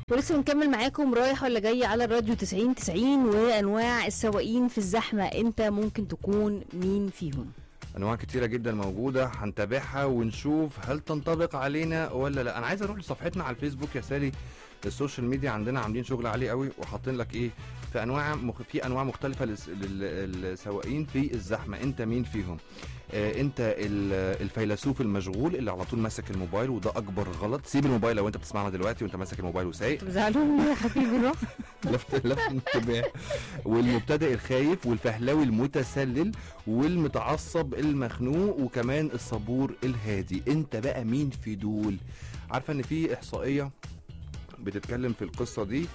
ولسه بنكمل معاكم رايح ولا جاي على الراديو 90 90 وانواع السواقين في الزحمه انت ممكن تكون مين فيهم انواع كتيره جدا موجوده هنتابعها ونشوف هل تنطبق علينا ولا لا انا عايز اروح لصفحتنا على الفيسبوك يا سالي السوشيال ميديا عندنا عاملين شغل عالي قوي وحاطين لك ايه في انواع مخ... في انواع مختلفه للس... لل- للسواقين في الزحمه انت مين فيهم آه انت ال- الفيلسوف المشغول اللي على طول ماسك الموبايل وده اكبر غلط سيب الموبايل لو انت بتسمعنا دلوقتي وانت ماسك الموبايل وسايق بتزعلوا يا حبيبي روح لفت لفت انتباه والمبتدئ الخايف والفهلاوي المتسلل والمتعصب المخنوق وكمان الصبور الهادي انت بقى مين في دول عارفه ان في احصائيه بتتكلم في القصه دي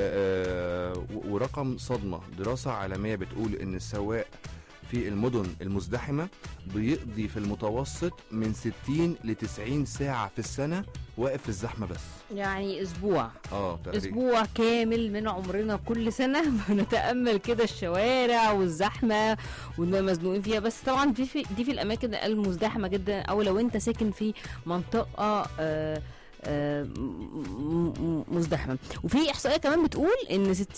آه، آه، و- ورقم صدمه دراسه عالميه بتقول ان السواق في المدن المزدحمه بيقضي في المتوسط من 60 ل 90 ساعه في السنه واقف في الزحمه بس يعني اسبوع اه تقريبا اسبوع كامل من عمرنا كل سنه بنتامل كده الشوارع والزحمه وإننا مزنوقين فيها بس طبعا دي في دي في الاماكن المزدحمه جدا او لو انت ساكن في منطقه آه آه، م- م- مزدحمه وفي احصائيه كمان بتقول ان 60%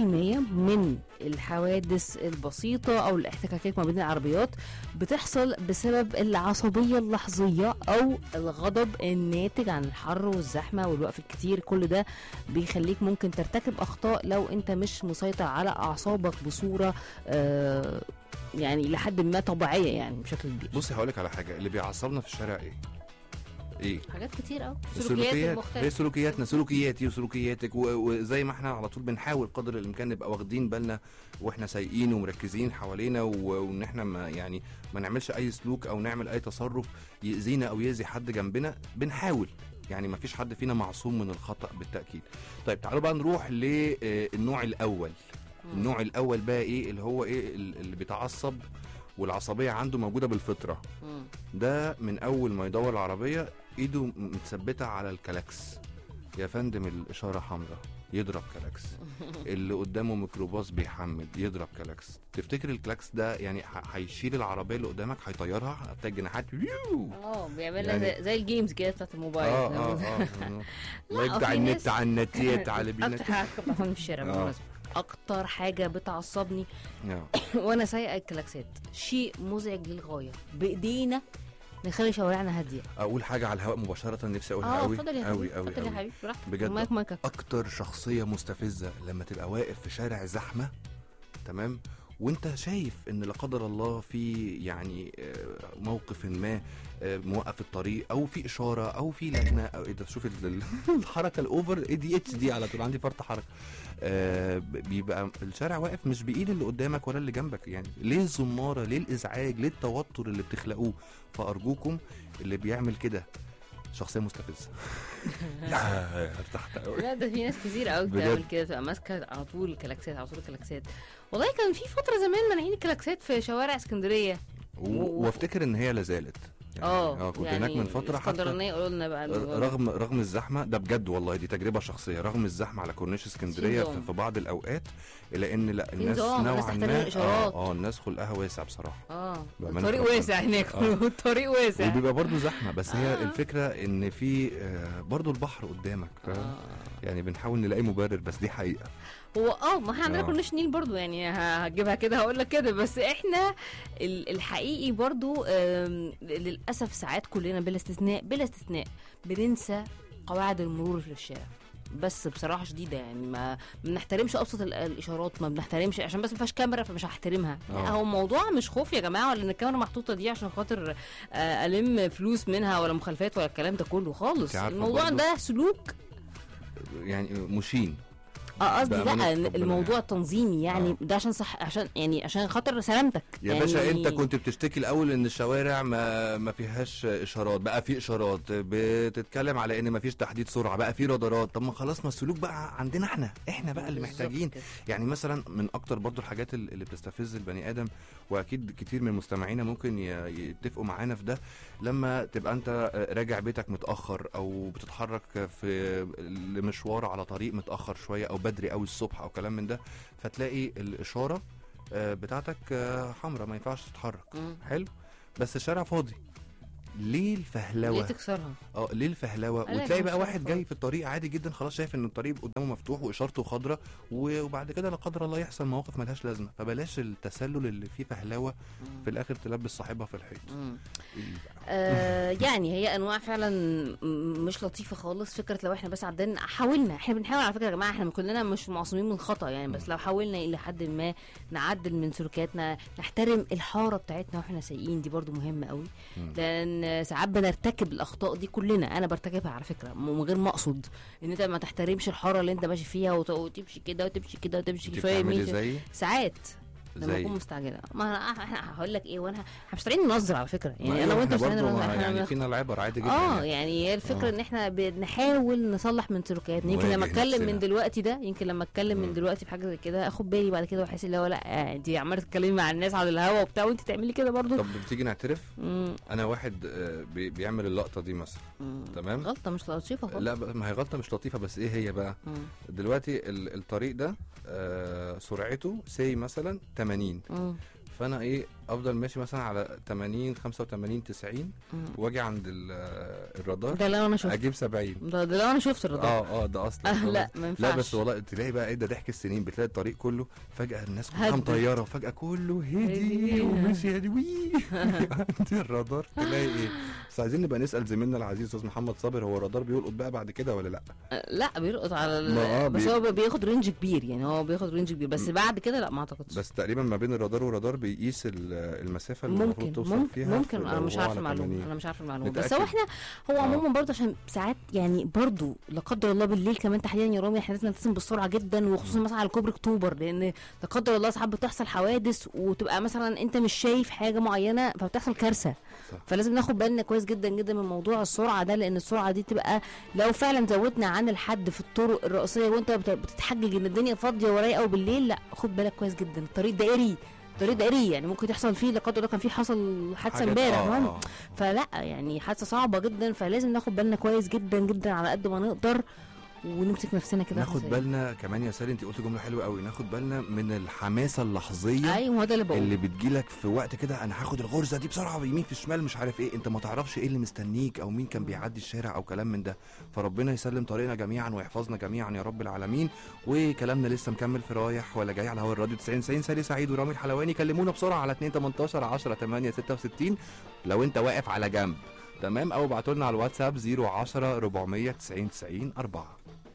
من الحوادث البسيطه او الاحتكاكات ما بين العربيات بتحصل بسبب العصبيه اللحظيه او الغضب الناتج عن الحر والزحمه والوقف الكتير كل ده بيخليك ممكن ترتكب اخطاء لو انت مش مسيطر على اعصابك بصوره آه يعني لحد ما طبيعيه يعني بشكل كبير بصي هقول لك على حاجه اللي بيعصبنا في الشارع ايه ايه حاجات كتير قوي السلوكيات هي سلوكياتنا سلوكياتي وسلوكياتك و- وزي ما احنا على طول بنحاول قدر الامكان نبقى واخدين بالنا واحنا سايقين ومركزين حوالينا و- وان احنا ما يعني ما نعملش اي سلوك او نعمل اي تصرف يأذينا او يأذي حد جنبنا بنحاول يعني ما فيش حد فينا معصوم من الخطأ بالتأكيد طيب تعالوا بقى نروح للنوع الأول النوع الأول بقى ايه اللي هو ايه ال- اللي بيتعصب والعصبية عنده موجودة بالفطرة مم. ده من اول ما يدور العربيه ايده م- متثبته على الكلاكس يا فندم الاشاره حمراء يضرب كلاكس اللي قدامه ميكروباص بيحمل يضرب كلاكس تفتكر الكلاكس ده يعني ح- هيشيل العربيه اللي قدامك هيطيرها هتلاقي جناحات يو اه بيعملها يعني- زي, زي الجيمز كده بتاعت الموبايل اه اه اه لا، الله يبدع في النت ناس- على النتيت على اكتر بينات حاجه كنت في الشارع آه. بالمناسبة. اكتر حاجه بتعصبني آه. وانا سايقه الكلاكسات شيء مزعج للغايه بايدينا نخلي شوارعنا هاديه اقول حاجه على الهواء مباشره نفسي اقولها اه قوي اتفضل يا قوي حبيبي قوي اتفضل يا قوي حبيبي براحتك بجد. مايك مايكك اكتر شخصيه مستفزه لما تبقى واقف في شارع زحمه تمام وانت شايف ان لا قدر الله في يعني آه، موقف ما آه، موقف الطريق او في اشاره او في لجنه او ايه ده شوف ال- ال- الحركه الاوفر اي دي اتش دي على طول عندي فرط حركه آه، ب- بيبقى الشارع واقف مش بايد اللي قدامك ولا اللي جنبك يعني ليه الزماره ليه الازعاج ليه التوتر اللي بتخلقوه فارجوكم اللي بيعمل كده شخصيه مستفزه يا ارتحت قوي لا ده في ناس كتير قوي بجد. بتعمل كده تبقى ماسكه على طول الكلاكسات على طول الكلاكسات والله كان في فتره زمان مانعين الكلاكسات في شوارع اسكندريه و- وافتكر ان هي لازالت يعني اه كنت هناك من فتره حتى اسكندرانيه قولوا لنا بقى الموضوع ده. رغم رغم الزحمه ده بجد والله دي تجربه شخصيه رغم الزحمه على كورنيش اسكندريه نظام. في, في بعض الاوقات الا ان لا الناس نظام، الناس نوعا تحترم ما الإشارات. اه, آه الناس خلقها واسع بصراحه اه بأمانة الطريق ربنا. واسع هناك آه. الطريق واسع وبيبقى برضه زحمه بس هي آه. الفكره ان في آه برضه البحر قدامك فاهم آه. يعني بنحاول نلاقي مبرر بس دي حقيقه هو اه ما احنا عندنا آه. كورنيش نيل برضو يعني ه- هجيبها كده هقول لك كده بس احنا ال- الحقيقي برضو آم، للاسف ساعات كلنا بلا استثناء بلا استثناء بننسى قواعد المرور في الشارع بس بصراحه شديده يعني ما ما بنحترمش ابسط ال- الاشارات ما بنحترمش عشان بس ما فيهاش كاميرا فمش هحترمها لا آه. هو الموضوع مش خوف يا جماعه ولا ان الكاميرا محطوطه دي عشان خاطر آه، الم فلوس منها ولا مخالفات ولا الكلام ده كله خالص أنت عارفة الموضوع برضو- ده سلوك يعني مشين اه قصدي بأمانة لا ربنا الموضوع يعني. تنظيمي يعني آه. ده عشان صح عشان يعني عشان خاطر سلامتك يا يعني باشا انت كنت بتشتكي الاول ان الشوارع ما ما فيهاش اشارات بقى في اشارات بتتكلم على ان ما فيش تحديد سرعه بقى في رادارات طب ما خلاص ما السلوك بقى عندنا احنا احنا بقى اللي بالظبط محتاجين كده. يعني مثلا من اكتر برضو الحاجات ال- اللي بتستفز البني ادم واكيد كتير من مستمعينا ممكن ي- يتفقوا معانا في ده لما تبقى انت راجع بيتك متاخر او بتتحرك في لمشوار على طريق متاخر شويه او بدري قوي الصبح او كلام من ده فتلاقي الاشاره آه، بتاعتك حمراء ما ينفعش تتحرك مم. حلو بس الشارع فاضي ليه ليه الفهلوه تكسرها اه ليه الفهلوه لا، وتلاقي مش بقى واحد عارفة. جاي في الطريق عادي جدا خلاص شايف ان الطريق قدامه مفتوح واشارته خضراء و- وبعد كده لا قدر الله يحصل مواقف ملهاش لازمه فبلاش التسلل اللي فيه فهلوه في الاخر تلبس صاحبها في الحيط مم. إيه بقى؟ آه يعني هي انواع فعلا م- مش لطيفه خالص فكره لو احنا بس عدينا حاولنا احنا بنحاول على فكره يا جماعه احنا كلنا مش معصومين من الخطا يعني بس لو حاولنا الى حد ما نعدل من سلوكياتنا نحترم الحاره بتاعتنا واحنا سايقين دي برضو مهمه قوي مم. لان ساعات بنرتكب الاخطاء دي كلنا انا برتكبها على فكره من غير ما اقصد ان انت ما تحترمش الحاره اللي انت ماشي فيها وت- وتمشي كده وتمشي كده وتمشي انت شويه بتعملي يمين شوية- زي ساعات لما زي اكون مستعجله ما انا احنا هقول لك ايه وانا احنا مش طالعين ننظر على فكره يعني انا ما وانت احنا مش طالعين برضه ننظر ما- احنا يعني فينا العبر عادي جدا اه يعني. يعني هي الفكره آه. ان احنا بنحاول نصلح من سلوكياتنا يمكن لما نواجه اتكلم نفسنا. من دلوقتي ده يمكن لما اتكلم من مم. دلوقتي في حاجه زي كده اخد بالي بعد كده واحس اللي هو لا آه، انت عماله تتكلمي مع الناس على الهوا وبتاع وانت تعملي كده برضو طب بتيجي نعترف مم. انا واحد آه، بي- بيعمل اللقطه دي مثلا مم. تمام غلطه مش لطيفه خالص لا بقى- ما هي غلطه مش لطيفه بس ايه هي بقى مم. دلوقتي ال- الطريق ده آه، سرعته سي مثلا 80 مم. فانا ايه افضل ماشي مثلا على 80 85 90 مم. واجي عند ال- آه، الرادار ده لو انا شفت اجيب 70 ده, ده لو انا شفت الرضا اه اه ده اصلا آه لا ما ينفعش لا بس والله تلاقي بقى ايه ده ضحك السنين بتلاقي الطريق كله فجأة الناس كلها هدت. مطيرة وفجأة كله هدي. هدي ومشي هدي وي عند الرادار تلاقي ايه بس عايزين نبقى نسأل زميلنا العزيز استاذ محمد صابر هو الرادار بيلقط بقى بعد كده ولا لا؟ آه، لا بيلقط على ال- ما آه بس بي- هو بياخد رينج كبير يعني هو بياخد رينج كبير بس بعد كده لا ما اعتقدش بس تقريبا ما بين الرادار والرادار بيقيس ال- المسافة اللي المفروض ممكن توصل ممكن فيها ممكن في- انا لو مش هو عارفه على المعلومه 80. انا مش عارفه المعلومه بس نتأكد. هو احنا هو آه. عموما برضه عشان ساعات يعني برضه لا قدر الله بالليل كمان تحديدا يا رامي احنا لازم نلتزم بالسرعه جدا وخصوصا مثلا على كوبري اكتوبر لان لا قدر الله ساعات بتحصل حوادث وتبقى مثلا انت مش شايف حاجه معينه فبتحصل كارثه صح. فلازم ناخد بالنا كويس جدا جدا من موضوع السرعه ده لان السرعه دي تبقى لو فعلا زودنا عن الحد في الطرق الرئيسيه وانت بت- بتتحجج ان الدنيا فاضيه ورايقه وبالليل لا خد بالك كويس جدا الطريق دائري طريق دائري يعني ممكن تحصل فيه لا قدر الله كان في حصل حادثه حاجات- امبارح آه، فاهم؟ آه. فلا يعني حادثه صعبه جدا فلازم ناخد بالنا كويس جدا جدا على قد ما نقدر ونمسك نفسنا كده ناخد زي- بالنا كمان يا سالي انت قلت جمله حلوه قوي ناخد بالنا من الحماسه اللحظيه ايوه هو ده اللي بقوله اللي بتجيلك في وقت كده انا هاخد الغرزه دي بسرعه يمين في الشمال مش عارف ايه انت ما تعرفش ايه اللي مستنيك او مين كان بيعدي الشارع او كلام من ده فربنا يسلم طريقنا جميعا ويحفظنا جميعا يا رب العالمين وكلامنا لسه مكمل في رايح ولا جاي على هوا الراديو 90 90 سالي سعيد ورامي الحلواني كلمونا بسرعه على 2 18 10 8 66 لو انت واقف على جنب تمام او ابعتوا لنا على الواتساب 010 490 90 4